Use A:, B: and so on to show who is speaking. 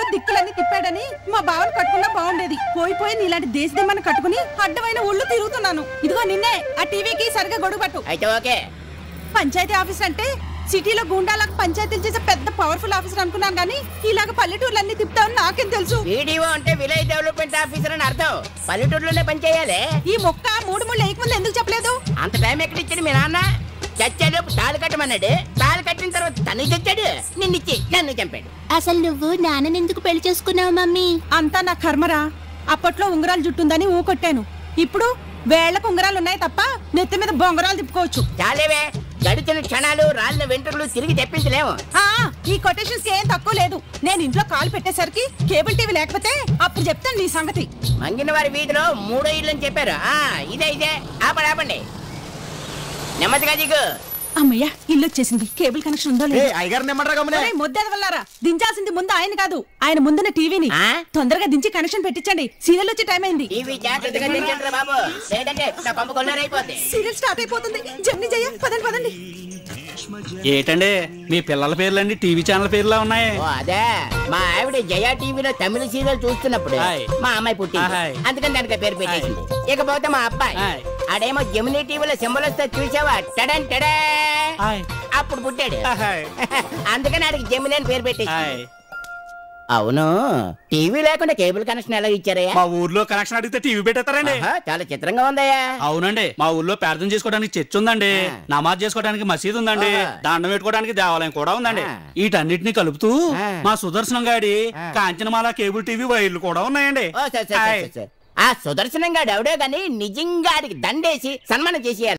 A: తిప్పు దిక్కులన్నీ తిప్పాడని మా బావని కట్టుకున్నా బాగుండేది పోయి పోయి నీలాంటి దేశదేమని కట్టుకుని అడ్డమైన ఒళ్ళు తిరుగుతున్నాను ఇదిగో నిన్నే ఆ టీవీకి సరిగా గొడుగు పట్టు
B: అయితే ఓకే
A: పంచాయతీ ఆఫీసర్ అంటే సిటీలో గుండాలకు పంచాయతీలు చేసే పెద్ద పవర్ఫుల్ ఆఫీసర్ అనుకున్నాను కానీ ఇలాగ పల్లెటూర్లన్నీ తిప్పుతావని నాకేం తెలుసు
B: వీడియో అంటే విలేజ్ డెవలప్మెంట్ ఆఫీసర్ అని అర్థం పల్లెటూరులోనే పనిచేయాలి
A: ఈ మొక్క మూడు ముళ్ళు వేయకముందు ఎందుకు చెప్పలేదు
B: అంత టైం ఎక్కడ ఇచ్చాడు మీ నాన్న చచ్చాడు తాళి కట్టమన్నాడు తాళి కట్టిన తర్వాత తను చచ్చాడు నిన్నిచ్చి నన్ను చంపాడు
C: అసలు నువ్వు నాన్ననెందుకు పెళ్లి చేసుకున్నావు మమ్మీ
A: అంతా నా కర్మరా అప్పట్లో ఉంగరాలు జుట్టుందని ఊ కొట్టాను ఇప్పుడు వేళ్లకు ఉంగరాలు ఉన్నాయి తప్ప నెత్తి మీద బొంగరాలు తిప్పుకోవచ్చు
B: చాలేవే గడిచిన క్షణాలు రాళ్ళ వెంట్రుకలు తిరిగి తెప్పించలేము
A: ఆ ఈ కొటేషన్స్ ఏం తక్కువ లేదు నేను ఇంట్లో కాలు పెట్టేసరికి కేబుల్ టీవీ లేకపోతే అప్పుడు చెప్తాను నీ సంగతి
B: మంగినవారి వీధిలో మూడో ఇల్లు అని చెప్పారు ఆ ఇదే ఇదే ఆపండి ఆపండి నెమ్మదిగా దిగు
A: అమ్మయ్యా ఇల్లు వచ్చేసింది కేబుల్ కనెక్షన్ ఉందో
D: ఏ
A: లేదు
D: అయ్యగారిని ఏమంటారా గమనే
A: ముద్దెదవల్లారా దించాల్సింది ముందు ఆయన కాదు ఆయన ముందున్న టీవీని
B: ఆ?
A: తొందరగా దించి కనెక్షన్ పెట్టించండి సీరియల్ వచ్చే టైం అయింది
B: టీవీ జాగ్రత్తగా దించండి బాబు లేదంటే నా పంప కొల్లరైపోద్ది
A: సీరియల్ స్టార్ట్ అయిపోతుంది జర్నీ చెయ్య పదండి పదండి
E: ఏటండి మీ పిల్లల పేర్లన్నీ టీవీ ఛానల్ పేర్లా ఉన్నాయి
B: ఓ అదే మా ఆవిడ జయా టీవీలో తమిళ సీరియల్ చూస్తున్నప్పుడు
E: హాయ్.
B: మా అమ్మాయి పుట్టింది
E: హాయ్.
B: అందుకని దానికి పేరు పెట్టేసింది ఇకపోతే మా అబ్బాయి
E: హాయ్.
B: ఆడేమో జమినీ టీవీలో సింబల్ వస్తే చూసావా టడన్ టడే
E: హాయ్.
B: అప్పుడు పుట్టాడు
E: హాయ్.
B: అందుకని ఆడికి జమిని అని పేరు పెట్టేసి
E: హాయ్.
B: అవును టీవీ లేకుండా కేబుల్ కనెక్షన్ ఎలా ఇచ్చారయ్యా
E: మా ఊర్లో కనెక్షన్ అడిగితే టీవీ పెట్టేస్తారండి
B: ఆహా, చాలా చిత్రంగా ఉందయ్యా
E: అవునండి మా ఊర్లో ప్రార్థన చేసుకోవడానికి చర్చ్ ఉందండి
B: ఆ.
E: నమాజ్ చేసుకోవడానికి మసీద్ ఉందండి
B: ఆహా.
E: దండం పెట్టుకోవడానికి దేవాలయం కూడా ఉందండి
B: ఆ.
E: వీటన్నిటిని కలుపుతూ
B: ఆ.
E: మా సుదర్శనం గాడి
B: ఆ.
E: కాంచనమాల కేబుల్ టీవీ వైర్లు కూడా ఉన్నాయండి
B: ఓ, సరే, సరే, సరే,
E: హాయ్.
B: సరే. ఆ సుదర్శనం గాడు ఎవడో గాని నిజంగా ఆడికి దండేసి సన్మానం చేసేయాలి